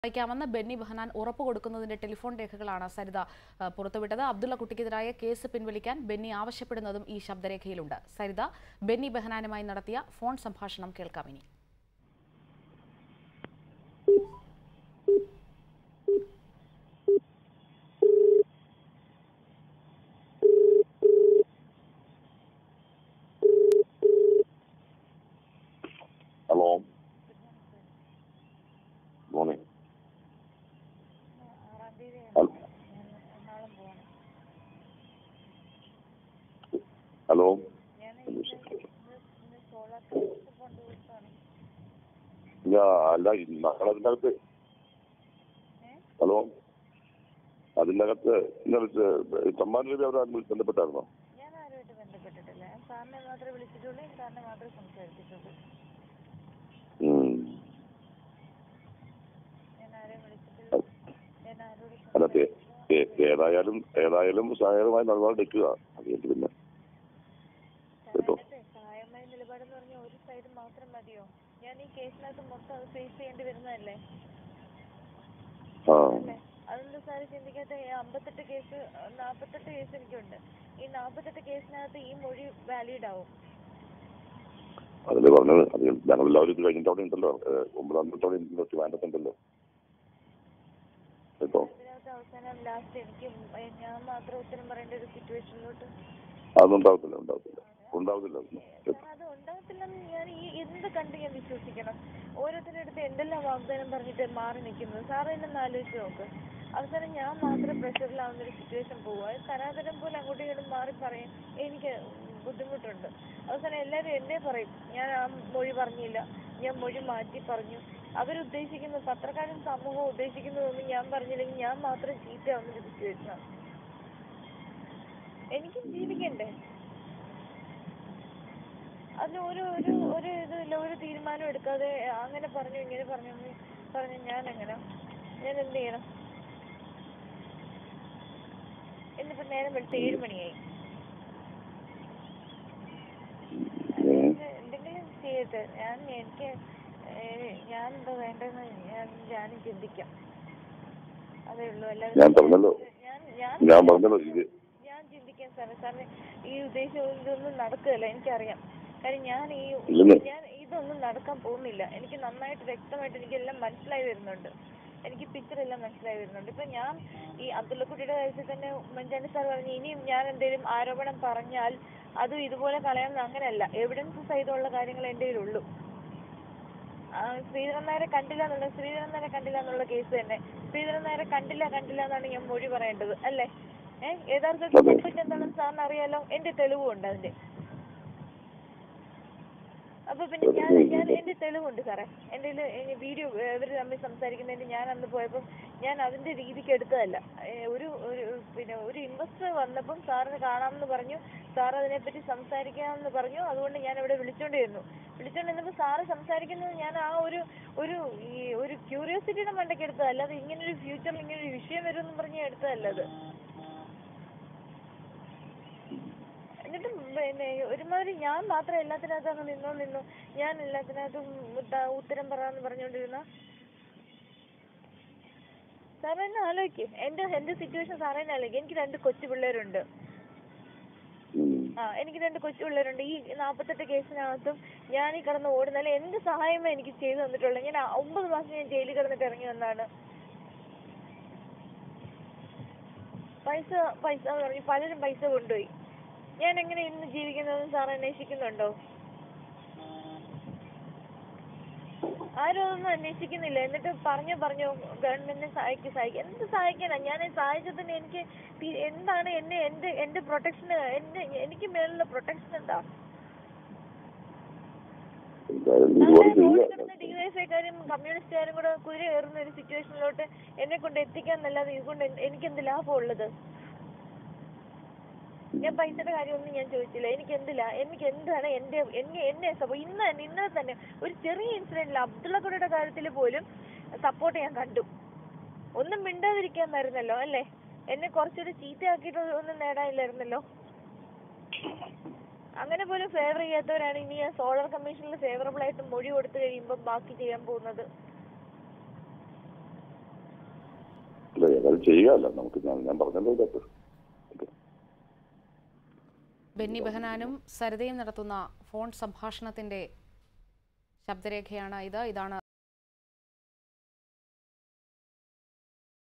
സഹായിക്കാമെന്ന് ബെന്നി ബെഹനാൻ ഉറപ്പ് കൊടുക്കുന്നതിന്റെ ടെലിഫോൺ രേഖകളാണ് സരിത ആ, പുറത്തുവിട്ടത് അബ്ദുള്ള കുട്ടിക്കെതിരായ കേസ് പിൻവലിക്കാൻ ബെന്നി ആവശ്യപ്പെടുന്നതും ഈ ശബ്ദരേഖയിലുണ്ട് സരിത ബെന്നി ബെഹനാനുമായി നടത്തിയ ഫോൺ സംഭാഷണം കേൾക്കാം ഇനി ഹലോ മോർണിംഗ് ഹലോ ഇല്ല അല്ല മക്കളതിൻ്റെ അകത്ത് ഹലോ അതിൻ്റെ അകത്ത് ഇന്നലെ സമ്മാന രൂപ അവർ ബന്ധപ്പെട്ടായിരുന്നോ ഞാൻ ആരുമായിട്ട് ബന്ധപ്പെട്ടിട്ടില്ല ഞാൻ സാറിനെ മാത്രമേ വിളിച്ചിട്ടുള്ളൂ സാറിനെ മാത്രമേ സംസാരിച്ചിട്ടുള്ളൂ ഉം. ഞാൻ ആരെയും വിളിച്ചിട്ടില്ല ഞാൻ ആരോടും അല്ല ഏ- ഏ- ഏതായാലും ഏതായാലും സഹായകരമായ നിലപാട് എടുക്കുക അത് കഴിഞ്ഞിട്ട് പിന്നെ കേട്ടോ സഹായത്തെ സഹായമായ നിലപാടെന്ന് പറഞ്ഞ ഒരു സൈഡ് മാത്രം മതിയോ ഞാൻ ഈ കേസിനകത്ത് മൊത്തം അത് ഫേസ് ചെയ്യേണ്ടി വരുന്നതല്ലേ ആ അല്ലേ അതെന്താ സാറ് ചിന്തിക്കാത്ത ഈ അമ്പത്തെട്ട് കേസ് നാൽപ്പത്തെട്ട് കേസ് എനിക്കുണ്ട് ഈ നാൽപ്പത്തെട്ട് കേസിനകത്ത് ഈ മൊഴി വാലിഡ് ആവും അതില് പറഞ്ഞത് അത് ഞങ്ങളെല്ലാവരും ഇത് കഴിഞ്ഞിട്ട് അവിടെ ഉണ്ടല്ലോ ഏഹ് ഒമ്പതാം തീയതി അവിടെ ഇൻവെസ്റ്റ് വേണ്ടതുണ്ടല്ലോ കേട്ടോ അതിനകത്ത് അവസാനം ലാസ്റ്റ് എനിക്ക് ഏ, ഞാൻ മാത്രം ഉത്തരം പറയേണ്ട ഒരു സിറ്റുവേഷനിലോട്ട് അതൊന്നും ഉണ്ടാവത്തില്ല ഉണ്ടാവത്തില്ല ഉണ്ടാവത്തില്ല സാർ, അത് ഉണ്ടാകത്തില്ലെന്ന് ഞാൻ ഈ എന്ത് കണ്ട് ഞാൻ വിശ്വസിക്കണം ഓരോരുത്തരുടെ അടുത്ത് എന്തെല്ലാം വാഗ്ദാനം പറഞ്ഞിട്ട് മാറി നിൽക്കുന്നത് സാറ് തന്നെ ഒന്ന് ആലോചിച്ച് നോക്ക് അവസാനം ഞാൻ മാത്രം പ്രഷറിലാവുന്ന ഒരു സിറ്റുവേഷൻ പോവുക അത് തരാതരം പോലെ അങ്ങോട്ടും ഇങ്ങോട്ടും മാറി പറയും എനിക്ക് ബുദ്ധിമുട്ടുണ്ട് അവസാനം എല്ലാവരും എന്നെ പറയും ഞാൻ ആ മൊഴി പറഞ്ഞില്ല ഞാൻ മൊഴി മാറ്റി പറഞ്ഞു അവരുദ്ദേശിക്കുന്നത് പത്രക്കാരും സമൂഹവും ഉദ്ദേശിക്കുന്നതൊന്നും ഞാൻ പറഞ്ഞില്ലെങ്കിൽ ഞാൻ മാത്രം ചീത്തയാവുന്ന ഒരു സിറ്റുവേഷനാണ് എനിക്കും ജീവിക്കണ്ടേ അതിന് ഒരു ഒരു ഒരു ഇതില്ല ഒരു തീരുമാനം എടുക്കാതെ അങ്ങനെ പറഞ്ഞു ഇങ്ങനെ പറഞ്ഞു എന്ന് പറഞ്ഞു ഞാൻ എങ്ങനെ ഞാൻ എന്ത് ചെയ്യണം എന്നിപ്പോ നേരം വെളുത്ത് ഏഴ് മണിയായി ഉം. എന്തെങ്കിലും ചെയ്യട്ടെ ഞാൻ എനിക്ക് ഏഹ് ഞാൻ എന്താ വേണ്ടതെന്ന് ഞാൻ ഞാനും ചിന്തിക്കാം അതേ ഉള്ളൂ അല്ലാതെ ഞാൻ പറഞ്ഞല്ലോ. ഞാൻ ഞാൻ ഞാൻ പറഞ്ഞല്ലോ ഇത് ഞാൻ ചിന്തിക്കാൻ സാറേ സാറിന് ഈ ഉദ്ദേശം ഇതൊന്നും നടക്കുകയല്ല എനിക്കറിയാം കാര്യം ഞാൻ ഈ ഇല്ലെന്ന്. ഞാൻ ഇതൊന്നും നടക്കാൻ പോകുന്നില്ല എനിക്ക് നന്നായിട്ട് വ്യക്തമായിട്ട് എനിക്കെല്ലാം മനസ്സിലായി വരുന്നുണ്ട് എനിക്ക് പിക്ചർ എല്ലാം മനസ്സിലായി വരുന്നുണ്ട് ഇപ്പൊ ഞാൻ ഈ അബ്ദുള്ളക്കുട്ടിയുടെ കാര്യത്തിൽ തന്നെ ഉമ്മൻചാണ്ടി സാർ പറഞ്ഞു ഇനിയും ഞാൻ എന്തെങ്കിലും ആരോപണം പറഞ്ഞാൽ അതും ഇതുപോലെ കളയാമെന്ന് അങ്ങനെയല്ല എവിഡൻസ് സഹിതമുള്ള കാര്യങ്ങൾ എൻ്റെ കയ്യിലുള്ളൂ ആ, ശ്രീധരൻ നായരെ കണ്ടില്ല എന്നുള്ള ശ്രീധരൻ നായരെ കണ്ടില്ല എന്നുള്ള കേസ് തന്നെ ശ്രീധരൻ നായരെ കണ്ടില്ല കണ്ടില്ല എന്നാണ് ഞാൻ മൊഴി പറയേണ്ടത് അല്ലേ ഏഹ് യഥാർത്ഥത്തിൽ അതെ. സംഭവിച്ചത് എന്താണെന്ന് സാറിന് അറിയാലോ എന്റെ തെളിവുണ്ട് അതിന്റെ അപ്പൊ പിന്നെ ഞാൻ ഞാൻ എന്റെ തെളിവുണ്ട് സാറേ എന്റെ വീഡിയോ ഇവര് തമ്മിൽ സംസാരിക്കുന്നതിന് ഞാൻ അന്ന് പോയപ്പോൾ ഞാൻ അതിന്റെ രീതിക്ക് എടുത്തതല്ല ഏ, ഒരു ഒരു പിന്നെ ഒരു ഇൻവെസ്റ്റർ വന്നപ്പം സാറിന് കാണാമെന്ന് പറഞ്ഞു സാർ അതിനെപ്പറ്റി സംസാരിക്കാമെന്ന് പറഞ്ഞു അതുകൊണ്ട് ഞാൻ ഇവിടെ വിളിച്ചോണ്ടിരുന്നു വിളിച്ചോണ്ടിരുന്നപ്പോൾ സാറ് സംസാരിക്കുന്നത് ഞാൻ ആ ഒരു ഒരു ഈ ഒരു ക്യൂരിയോസിറ്റിയുടെ മണ്ടയ്ക്ക് എടുത്തതല്ല അല്ലാതെ ഇങ്ങനെ ഒരു ഫ്യൂച്ചറിൽ ഇങ്ങനെ ഒരു വിഷയം വരുമെന്ന് പറഞ്ഞ് എടുത്തതല്ല അത് എന്നിട്ട് പിന്നെ ഒരുമാതിരി ഞാൻ മാത്രം എല്ലാത്തിനകത്തും അങ്ങ് നിന്നോ നിന്നു ഞാൻ എല്ലാത്തിനകത്തും ഉത്ത- ഉത്തരം പറയാന്ന് പറഞ്ഞുകൊണ്ടിരുന്ന സാറേ എന്നെ ആലോചിക്ക് എന്റെ എന്റെ സിറ്റുവേഷൻ സാറേ എന്നെ ആലോചിക്ക് എനിക്ക് രണ്ട് കൊച്ചു പിള്ളേരുണ്ട് ഉം. ആ എനിക്ക് രണ്ട് കൊച്ചു പിള്ളേരുണ്ട് ഈ നാപ്പത്തെട്ട് കേസിനകത്തും ഞാൻ ഈ കിടന്ന് ഓടുന്നാലും എന്ത് സഹായമേ എനിക്ക് ചെയ്തു തന്നിട്ടുള്ളത് ഞാൻ ആ ഒമ്പത് മാസം ഞാൻ ജയിലിൽ കിടന്നിട്ട് ഇറങ്ങി വന്നാണ് പൈസ പൈസ എന്ന് പറഞ്ഞ് പലരും പൈസ കൊണ്ടുപോയി ഞാൻ എങ്ങനെ ഇന്ന് ജീവിക്കുന്നതെന്ന് സാർ അന്വേഷിക്കുന്നുണ്ടോ ആരും അതൊന്നും അന്വേഷിക്കുന്നില്ല എന്നിട്ട് പറഞ്ഞു പറഞ്ഞു ഗവൺമെന്റിനെ സഹായിക്കും സഹായിക്കും എന്ത് സഹായിക്കാനാ ഞാൻ ഈ സഹായിച്ചതിന് എനിക്ക് തി- എന്താണ് എന്നെ എന്റെ എന്റെ പ്രൊട്ടക്ഷന് എന്റെ എനിക്ക് മേലുള്ള പ്രൊട്ടക്ഷൻ എന്താ എന്തായാലും ഇതുപോലെ ചെയ്യുക ഡിവൈഎഫ്ഐക്കാരും കമ്മ്യൂണിസ്റ്റുകാരും കൂടെ കുതിര കയറുന്ന ഒരു സിറ്റുവേഷനിലോട്ട് എന്നെ കൊണ്ട് എത്തിക്കാന്നല്ലാതെ ഇതുകൊണ്ട് എന്ത് എനിക്ക് എന്ത് ലാഭം ഉള്ളത് ഞാൻ പൈസയുടെ കാര്യമൊന്നും ഞാൻ ചോദിച്ചില്ല എനിക്ക് എന്തില്ല എനിക്ക് എന്താണ് എന്റെ എന്നെ എന്നെ സപ്പോ ഇന്ന് തന്നെ ഇന്നലെ തന്നെ ഒരു ചെറിയ ഇൻസിഡന്റിൽ അബ്ദുള്ളക്കുടിയുടെ കാര്യത്തിൽ പോലും സപ്പോർട്ട് ഞാൻ കണ്ടു ഒന്നും മിണ്ടാതിരിക്കാമായിരുന്നല്ലോ അല്ലേ എന്നെ കുറച്ചുകൂടി ചീത്തയാക്കിയിട്ട് ഒന്നും നേടാനില്ലായിരുന്നല്ലോ അങ്ങനെ പോലും ഫേവർ ചെയ്യാത്തവരാണ് ഇനി ആ സോളർ കമ്മീഷനിൽ ഫേവറബിൾ ആയിട്ട് മൊഴി കൊടുത്തു കഴിയുമ്പോൾ ബാക്കി ചെയ്യാൻ പോകുന്നത് ഏതായാലും ചെയ്യുകയല്ല നമുക്ക് ഞാൻ ഞാൻ പറഞ്ഞല്ലോ ഇതൊക്കെ ഓക്കെ ബെന്നി ബെഹനാനും സരിതയും നടത്തുന്ന ഫോൺ സംഭാഷണത്തിന്റെ ശബ്ദരേഖയാണ് ഇത് ഇതാണ്